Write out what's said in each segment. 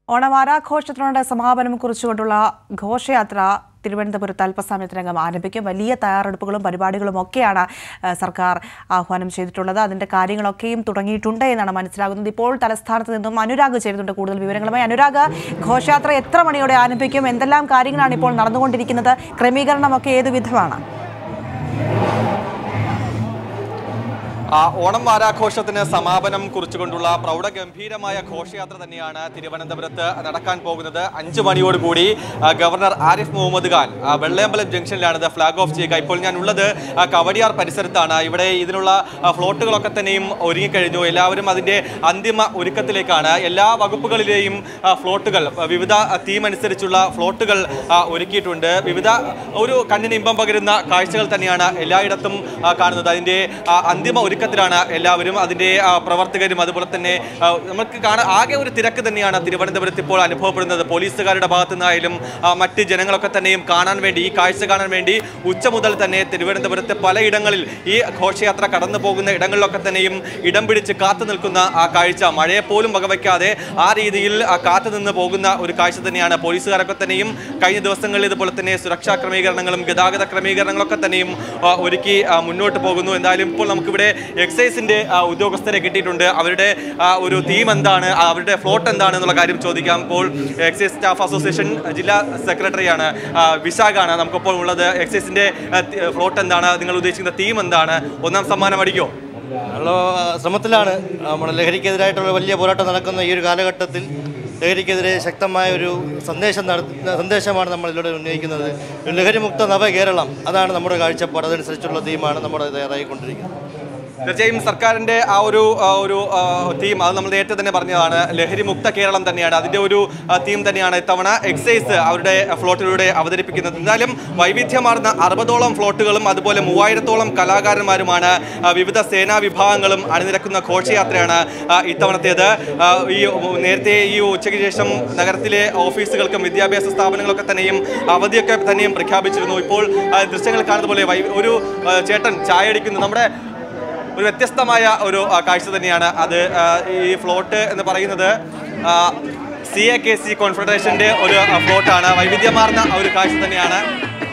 ഓണവാരാഘോഷത്തിനോട് സമാപനം കുറിച്ചുകൊണ്ടുള്ള ഘോഷയാത്ര തിരുവനന്തപുരത്ത് അല്പസമയത്തിനകം ആരംഭിക്കും വലിയ തയ്യാറെടുപ്പുകളും പരിപാടികളും ഒക്കെയാണ് ആ, സർക്കാർ ആഹ്വാനം ചെയ്തിട്ടുള്ളത് അതിന്റെ കാര്യങ്ങളൊക്കെയും തുടങ്ങിയിട്ടുണ്ട് എന്നാണ് മനസ്സിലാകുന്നത് ഇപ്പോൾ തലസ്ഥാനത്ത് നിന്നും അനുരാഗ് ചേരുന്നുണ്ട് കൂടുതൽ വിവരങ്ങളുമായി അനുരാഗ് ഘോഷയാത്ര എത്ര മണിയോടെ ആരംഭിക്കും എന്തെല്ലാം കാര്യങ്ങളാണ് ഇപ്പോൾ നടന്നുകൊണ്ടിരിക്കുന്നത് ക്രമീകരണമൊക്കെ ഏത് വിധമാണ് ആ, ഓണം വാരാഘോഷത്തിന് സമാപനം കുറിച്ചുകൊണ്ടുള്ള പ്രൗഢഗംഭീരമായ ഘോഷയാത്ര തന്നെയാണ് തിരുവനന്തപുരത്ത് നടക്കാൻ പോകുന്നത് അഞ്ചു മണിയോടുകൂടി ആ, ഗവർണർ ആരിഫ് മുഹമ്മദ് ഖാൻ ആ, വെള്ളയമ്പലം ജംഗ്ഷനിലാണ് ഇത് ഫ്ലാഗ് ഓഫ് ചെയ്യുക ഇപ്പോൾ ഞാൻ ഉള്ളത് ആ, കവടിയാർ പരിസരത്താണ് ഇവിടെ ഇതിനുള്ള ആ, ഫ്ലോട്ടുകളൊക്കെ തന്നെയും ഒരുങ്ങിക്കഴിഞ്ഞു എല്ലാവരും അതിൻ്റെ അന്തിമ ഒരുക്കത്തിലേക്കാണ് എല്ലാ വകുപ്പുകളിലെയും ആ, ഫ്ലോട്ടുകൾ ആ, വിവിധ തീം അനുസരിച്ചുള്ള ഫ്ലോട്ടുകൾ ആ, ഒരുക്കിയിട്ടുണ്ട് വിവിധ ഒരു കണ്ണിന് ഇമ്പം പകരുന്ന കാഴ്ചകൾ തന്നെയാണ് എല്ലായിടത്തും ആ, കാണുന്നത് അതിൻ്റെ ആ, അന്തിമ ഒരുക്കത്തിലാണ് എല്ലാവരും അതിൻ്റെ ആ, പ്രവർത്തകരും അതുപോലെ തന്നെ ആ, നമുക്ക് കാണാൻ ആകെ ഒരു തിരക്ക് തന്നെയാണ് തിരുവനന്തപുരത്ത് ഇപ്പോൾ അനുഭവപ്പെടുന്നത് പോലീസുകാരുടെ ഭാഗത്തു നിന്നായാലും ആ, മറ്റ് ജനങ്ങളൊക്കെ തന്നെയും കാണാൻ വേണ്ടി ഈ കാഴ്ച കാണാൻ വേണ്ടി ഉച്ച മുതൽ തന്നെ തിരുവനന്തപുരത്തെ പലയിടങ്ങളിൽ ഈ ഘോഷയാത്ര കടന്നു പോകുന്ന ഇടങ്ങളിലൊക്കെ തന്നെയും ഇടം പിടിച്ച് കാത്തു നിൽക്കുന്ന ആ കാഴ്ച മഴയെ പോലും വകവയ്ക്കാതെ ആ രീതിയിൽ ആ, കാത്തു നിന്ന് പോകുന്ന ഒരു കാഴ്ച തന്നെയാണ് പോലീസുകാരൊക്കെ തന്നെയും കഴിഞ്ഞ ദിവസങ്ങളിൽ ഇതുപോലെ തന്നെ സുരക്ഷാ ക്രമീകരണങ്ങളും ഗതാഗത ക്രമീകരണങ്ങളൊക്കെ തന്നെയും ആ, ഒരുക്കി ആ, മുന്നോട്ട് പോകുന്നു എന്തായാലും ഇപ്പോൾ നമുക്കിവിടെ എക്സൈസിന്റെ ആ, ഉദ്യോഗസ്ഥരെ കിട്ടിയിട്ടുണ്ട് അവരുടെ ആ, ഒരു തീം എന്താണ് ആ, അവരുടെ ഫ്ലോട്ട് എന്താണ് എന്നുള്ള കാര്യം ചോദിക്കാം ഇപ്പോൾ എക്സൈസ് സ്റ്റാഫ് അസോസിയേഷൻ ജില്ലാ സെക്രട്ടറിയാണ് ആ, വിശാഖാണ് നമുക്കിപ്പോൾ ഉള്ളത് എക്സൈസിന്റെ ആ, തി- ഫ്ലോട്ട് എന്താണ് നിങ്ങൾ ഉദ്ദേശിക്കുന്ന തീം എന്താണ് ഒന്നാം സമ്മാനം അടിക്കോ ഉള്ള ശ്രമത്തിലാണ് നമ്മുടെ ലഹരിക്കെതിരായിട്ടുള്ള വലിയ പോരാട്ടം നടക്കുന്ന ഈ ഒരു കാലഘട്ടത്തിൽ ലഹരിക്കെതിരെ ശക്തമായ ഒരു സന്ദേശം നടത്തുന്ന സന്ദേശമാണ് നമ്മൾ ഇതിലൂടെ ഉന്നയിക്കുന്നത് ഒരു ലഹരിമുക്ത നവ കേരളം അതാണ് നമ്മുടെ കാഴ്ചപ്പാട് അതനുസരിച്ചുള്ള തീമാണ് നമ്മൾ തയ്യാറായിക്കൊണ്ടിരിക്കുന്നത് തീർച്ചയായും സർക്കാരിന്റെ ആ ഒരു ആ, ഒരു ആ, തീം അത് നമ്മൾ നേരത്തെ തന്നെ പറഞ്ഞതാണ് ലഹരി മുക്ത കേരളം തന്നെയാണ് അതിന്റെ ഒരു ആ, തീം തന്നെയാണ് ഇത്തവണ എക്സൈസ് അവരുടെ ഫ്ലോട്ടിലൂടെ അവതരിപ്പിക്കുന്നത് എന്തായാലും വൈവിധ്യമാർന്ന അറുപതോളം ഫ്ലോട്ടുകളും അതുപോലെ മൂവായിരത്തോളം കലാകാരന്മാരുമാണ് ആ, വിവിധ സേനാ വിഭാഗങ്ങളും അണിനിരക്കുന്ന ഘോഷയാത്രയാണ് ആ, ഇത്തവണത്തേത് ആ, ഈ നേരത്തെ ഈ ഉച്ചയ്ക്ക് ശേഷം നഗരത്തിലെ ഓഫീസുകൾക്കും വിദ്യാഭ്യാസ സ്ഥാപനങ്ങളൊക്കെ തന്നെയും അവധിയൊക്കെ തന്നെയും പ്രഖ്യാപിച്ചിരുന്നു ഇപ്പോൾ ആ, ദൃശ്യങ്ങൾ കാണുന്ന പോലെ വൈ- ഒരു ആ, ചേട്ടൻ ചായ അടിക്കുന്നു നമ്മുടെ ഒരു വ്യത്യസ്തമായ ഒരു ആ, കാഴ്ച തന്നെയാണ് അത് ആ, ഈ ഫ്ലോട്ട് എന്ന് പറയുന്നത് സി എ കെ സി കോൺഫെഡറേഷന്റെ ഒരു ആ, ഫ്ലോട്ടാണ് വൈവിധ്യമാർന്ന ആ ഒരു കാഴ്ച തന്നെയാണ്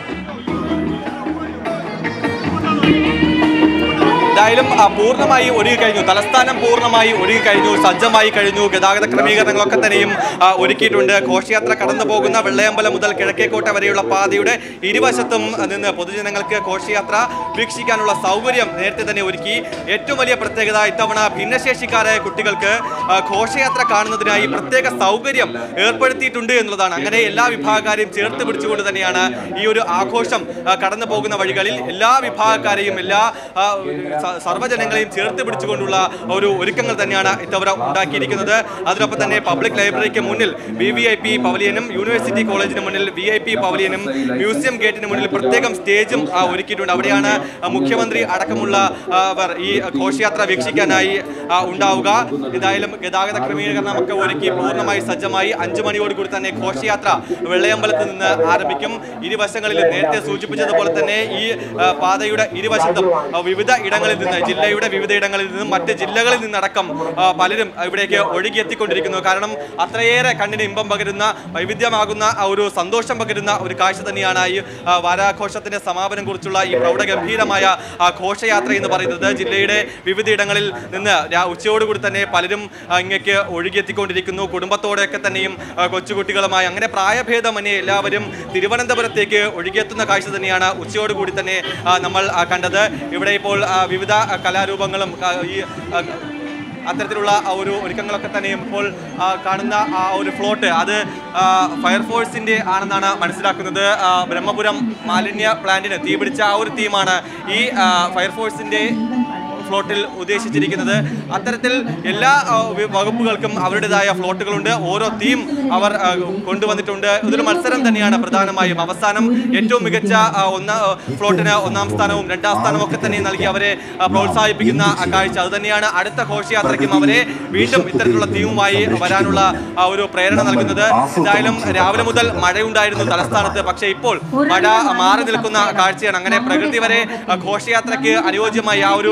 എന്തായാലും ആ, പൂർണ്ണമായി ഒരുങ്ങി കഴിഞ്ഞു തലസ്ഥാനം പൂർണ്ണമായി ഒരുങ്ങി കഴിഞ്ഞു സജ്ജമായി കഴിഞ്ഞു ഗതാഗത ക്രമീകരണങ്ങളൊക്കെ തന്നെയും ആ, ഒരുക്കിയിട്ടുണ്ട് ഘോഷയാത്ര കടന്നു പോകുന്ന വെള്ളയമ്പലം മുതൽ കിഴക്കേക്കോട്ട വരെയുള്ള പാതയുടെ ഇരുവശത്തും നിന്ന് പൊതുജനങ്ങൾക്ക് ഘോഷയാത്ര വീക്ഷിക്കാനുള്ള സൗകര്യം നേരത്തെ തന്നെ ഒരുക്കി ഏറ്റവും വലിയ പ്രത്യേകത ഇത്തവണ ഭിന്നശേഷിക്കാരായ കുട്ടികൾക്ക് ആ, ഘോഷയാത്ര കാണുന്നതിനായി പ്രത്യേക സൗകര്യം ഏർപ്പെടുത്തിയിട്ടുണ്ട് എന്നുള്ളതാണ് അങ്ങനെ എല്ലാ വിഭാഗക്കാരെയും ചേർത്ത് പിടിച്ചുകൊണ്ട് തന്നെയാണ് ഈ ഒരു ആഘോഷം ആ, കടന്നു പോകുന്ന വഴികളിൽ എല്ലാ വിഭാഗക്കാരെയും എല്ലാ ആ, സ- സർവ്വജനങ്ങളെയും ചേർത്ത് പിടിച്ചുകൊണ്ടുള്ള ഒരു ഒരുക്കങ്ങൾ തന്നെയാണ് ഇത്തവണ ഉണ്ടാക്കിയിരിക്കുന്നത് അതിനൊപ്പം തന്നെ പബ്ലിക് ലൈബ്രറിക്ക് മുന്നിൽ വി വി ഐ പി പവലിയനും യൂണിവേഴ്സിറ്റി കോളേജിന് മുന്നിൽ വി ഐ പി പവലിയനും മ്യൂസിയം ഗേറ്റിന് മുന്നിൽ പ്രത്യേകം സ്റ്റേജും ആ, ഒരുക്കിയിട്ടുണ്ട് അവിടെയാണ് ആ, മുഖ്യമന്ത്രി അടക്കമുള്ള ആ, അവർ ഈ ഘോഷയാത്ര വീക്ഷിക്കാനായി ആ, ഉണ്ടാവുക എന്തായാലും ഗതാഗത ക്രമീകരണമൊക്കെ ഒരുക്കി പൂർണ്ണമായി സജ്ജമായി അഞ്ചു മണിയോടുകൂടി തന്നെ ഘോഷയാത്ര വെള്ളയമ്പലത്ത് നിന്ന് ആരംഭിക്കും ഇരുവശങ്ങളിലും നേരത്തെ സൂചിപ്പിച്ചതുപോലെ തന്നെ ഈ ആ, പാതയുടെ ഇരുവശത്തും ആ, വിവിധ ഇടങ്ങളിൽ നിന്ന് ജില്ലയുടെ വിവിധ ഇടങ്ങളിൽ നിന്നും മറ്റ് ജില്ലകളിൽ നിന്നടക്കം ആ, പലരും ഇവിടേക്ക് ഒഴുകിയെത്തിക്കൊണ്ടിരിക്കുന്നു കാരണം അത്രയേറെ കണ്ണിന് ഇമ്പം പകരുന്ന വൈവിധ്യമാകുന്ന ആ ഒരു സന്തോഷം പകരുന്ന ഒരു കാഴ്ച തന്നെയാണ് ഈ ആ, വാരാഘോഷത്തിന്റെ സമാപനം കുറിച്ചുള്ള ഈ പ്രൗഢഗംഭീരമായ ആ, ഘോഷയാത്ര എന്ന് പറയുന്നത് ജില്ലയുടെ വിവിധ ഇടങ്ങളിൽ നിന്ന് രാ- ഉച്ചയോടുകൂടി തന്നെ പലരും ആ, ഇങ്ങേക്ക് ഒഴുകിയെത്തിക്കൊണ്ടിരിക്കുന്നു കുടുംബത്തോടെയൊക്കെ തന്നെയും ആ, കൊച്ചുകുട്ടികളുമായി അങ്ങനെ പ്രായഭേദമന്യേ എല്ലാവരും തിരുവനന്തപുരത്തേക്ക് ഒഴുകിയെത്തുന്ന കാഴ്ച തന്നെയാണ് ഉച്ചയോടുകൂടി തന്നെ ആ, നമ്മൾ ആ, കണ്ടത് ഇവിടെ ഇപ്പോൾ ആ, വിവിധ ആ, കലാരൂപങ്ങളും ആ, ഈ ആ, അത്തരത്തിലുള്ള ആ ഒരു ഒരുക്കങ്ങളൊക്കെ തന്നെയും ഇപ്പോൾ ആ, കാണുന്ന ആ ഒരു ഫ്ലോട്ട് അത് ആ, ഫയർഫോഴ്സിന്റെ ആണെന്നാണ് മനസ്സിലാക്കുന്നത് ആ, ബ്രഹ്മപുരം മാലിന്യ പ്ലാന്റിന് തീപിടിച്ച ആ ഒരു തീമാണ് ഈ ആ, ഫയർഫോഴ്സിന്റെ ഫ്ലോട്ടിൽ ഉദ്ദേശിച്ചിരിക്കുന്നത് അത്തരത്തിൽ എല്ലാ ആ, വി- വകുപ്പുകൾക്കും അവരുടേതായ ഫ്ലോട്ടുകളുണ്ട് ഓരോ തീം അവർ ആ, കൊണ്ടുവന്നിട്ടുണ്ട് ഇതൊരു മത്സരം തന്നെയാണ് പ്രധാനമായും അവസാനം ഏറ്റവും മികച്ച ആ, ഒന്നാ ഫ്ലോട്ടിന് ഒന്നാം സ്ഥാനവും രണ്ടാം സ്ഥാനവും ഒക്കെ തന്നെ നൽകി അവരെ ആ, പ്രോത്സാഹിപ്പിക്കുന്ന ആ കാഴ്ച അത് തന്നെയാണ് അടുത്ത ഘോഷയാത്രയ്ക്കും അവരെ വീണ്ടും ഇത്തരത്തിലുള്ള തീമുമായി വരാനുള്ള ആ ഒരു പ്രേരണ നൽകുന്നത് എന്തായാലും രാവിലെ മുതൽ മഴയുണ്ടായിരുന്നു തലസ്ഥാനത്ത് പക്ഷേ ഇപ്പോൾ മഴ മാറി നിൽക്കുന്ന കാഴ്ചയാണ് അങ്ങനെ പ്രകൃതി വരെ ആ, ഘോഷയാത്രയ്ക്ക് അനുയോജ്യമായി ആ ഒരു രീ-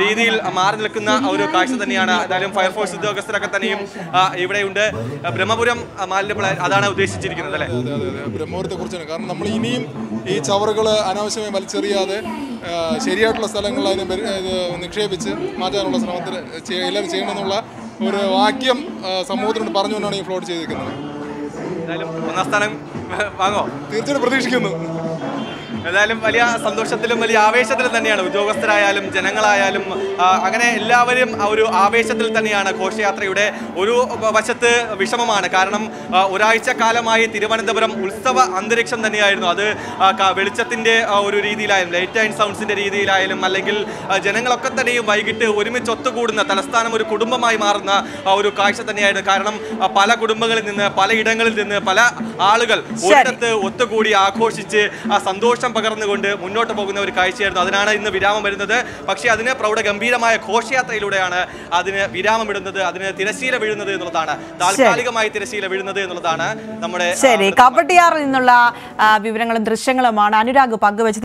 രീതിയിൽ മാറി നിൽക്കുന്ന ഒരു കാഴ്ച തന്നെയാണ് എന്തായാലും ഫയർഫോഴ്സ് ഉദ്യോഗസ്ഥരൊക്കെ തന്നെയും ആ, ഇവിടെയുണ്ട് ആ, ബ്രഹ്മപുരം ആ, മാലിന്യ പ്ലാന്റ് അതാണ് ഉദ്ദേശിച്ചിരിക്കുന്നത് അല്ലേ അതെ അതെ അതെ ബ്രഹ്മപുരത്തെ കുറിച്ചാണ് കാരണം നമ്മൾ ഇനിയും ഈ ചവറുകൾ അനാവശ്യമായി വലിച്ചെറിയാതെ ആ, ശരിയായിട്ടുള്ള സ്ഥലങ്ങളിൽ അതിനെ ബരി- ഇത് നിക്ഷേപിച്ച് മാറ്റാനുള്ള ശ്രമത്തിൽ ചെയ്യ- എല്ലാവരും ചെയ്യണമെന്നുള്ള ഒരു വാക്യം ആ, സമൂഹത്തിനോട് പറഞ്ഞുകൊണ്ടാണ് ഈ ഫ്ലോട്ട് ചെയ്തിരിക്കുന്നത് എന്തായാലും ഒന്നാം സ്ഥാനം വാങ്ങോ തീർച്ചയായിട്ടും പ്രതീക്ഷിക്കുന്നു ഏതായാലും വലിയ സന്തോഷത്തിലും വലിയ ആവേശത്തിലും തന്നെയാണ് ഉദ്യോഗസ്ഥരായാലും ജനങ്ങളായാലും ആ, അങ്ങനെ എല്ലാവരും ആ ഒരു ആവേശത്തിൽ തന്നെയാണ് ഘോഷയാത്രയുടെ ഒരു വശത്ത് വിഷമമാണ് കാരണം ആ, ഒരാഴ്ച കാലമായി തിരുവനന്തപുരം ഉത്സവ അന്തരീക്ഷം തന്നെയായിരുന്നു അത് ആ, ക- വെളിച്ചത്തിന്റെ ആ, ഒരു രീതിയിലായാലും ലൈറ്റ് ആൻഡ് സൗണ്ട്സിന്റെ രീതിയിലായാലും അല്ലെങ്കിൽ ആ, ജനങ്ങളൊക്കെ തന്നെയും വൈകിട്ട് ഒരുമിച്ച് ഒത്തുകൂടുന്ന തലസ്ഥാനം ഒരു കുടുംബമായി മാറുന്ന ആ, ഒരു കാഴ്ച തന്നെയായിരുന്നു കാരണം ആ, പല കുടുംബങ്ങളിൽ നിന്ന് പലയിടങ്ങളിൽ നിന്ന് പല ആളുകൾ ഒരിടത്ത് ഒത്തുകൂടി ആഘോഷിച്ച് ആ സന്തോഷം പകർന്നുകൊണ്ട് മുന്നോട്ട് പോകുന്ന ഒരു കാഴ്ചയായിരുന്നു അതിനാണ് ഇന്ന് വിരാമം വരുന്നത് പക്ഷേ അതിന് പ്രൗഢഗംഭീരമായ ഘോഷയാത്രയിലൂടെയാണ് അതിന് വിരാമം ഇടുന്നത് അതിന് തിരശീല വീഴുന്നത് എന്നുള്ളതാണ് താൽക്കാലികമായി തിരശീല വീഴുന്നത് എന്നുള്ളതാണ് നമ്മുടെ ആ, ശരി കബഡിയാറിൽ നിന്നുള്ള ആ, വിവരങ്ങളും ദൃശ്യങ്ങളുമാണ് അനുരാഗ് പങ്കുവച്ചത്